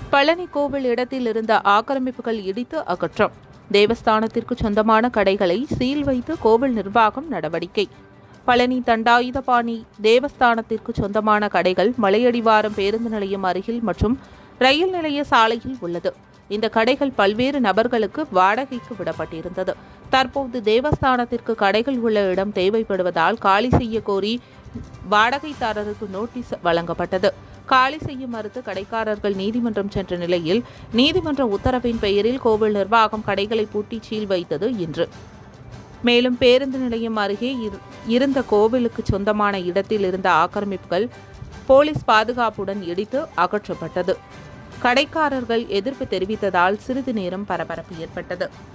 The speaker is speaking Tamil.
பழனி கோவில் இடத்தில் இருந்த ஆக்கிரமிப்புகள் இடித்து அகற்றம் தேவஸ்தானத்திற்கு சொந்தமான கடைகளை சீல் வைத்து கோவில் நிர்வாகம் நடவடிக்கை பழனி தண்டாயுதபாணி தேவஸ்தானத்திற்கு சொந்தமான கடைகள் மலையடிவாரம் பேருந்து நிலையம் அருகில் மற்றும் ரயில் நிலைய சாலையில் உள்ளது இந்த கடைகள் பல்வேறு நபர்களுக்கு வாடகைக்கு விடப்பட்டிருந்தது தற்போது தேவஸ்தானத்திற்கு கடைகள் உள்ள இடம் தேவைப்படுவதால் காலி செய்ய கோரி வாடகைதாரருக்கு நோட்டீஸ் வழங்கப்பட்டது காலி செய்ய மறுத்து கடைக்காரர்கள் நீதிமன்றம் சென்ற நிலையில் நீதிமன்ற உத்தரவின் பெயரில் கோவில் நிர்வாகம் கடைகளை பூட்டி சீல் வைத்தது இன்று மேலும் பேருந்து நிலையம் அருகே இரு- இருந்த கோவிலுக்கு சொந்தமான இடத்தில் இருந்த ஆக்கிரமிப்புகள் போலீஸ் பாதுகாப்புடன் இடித்து அகற்றப்பட்டது கடைக்காரர்கள் எதிர்ப்பு தெரிவித்ததால் சிறிது நேரம் பரபரப்பு ஏற்பட்டது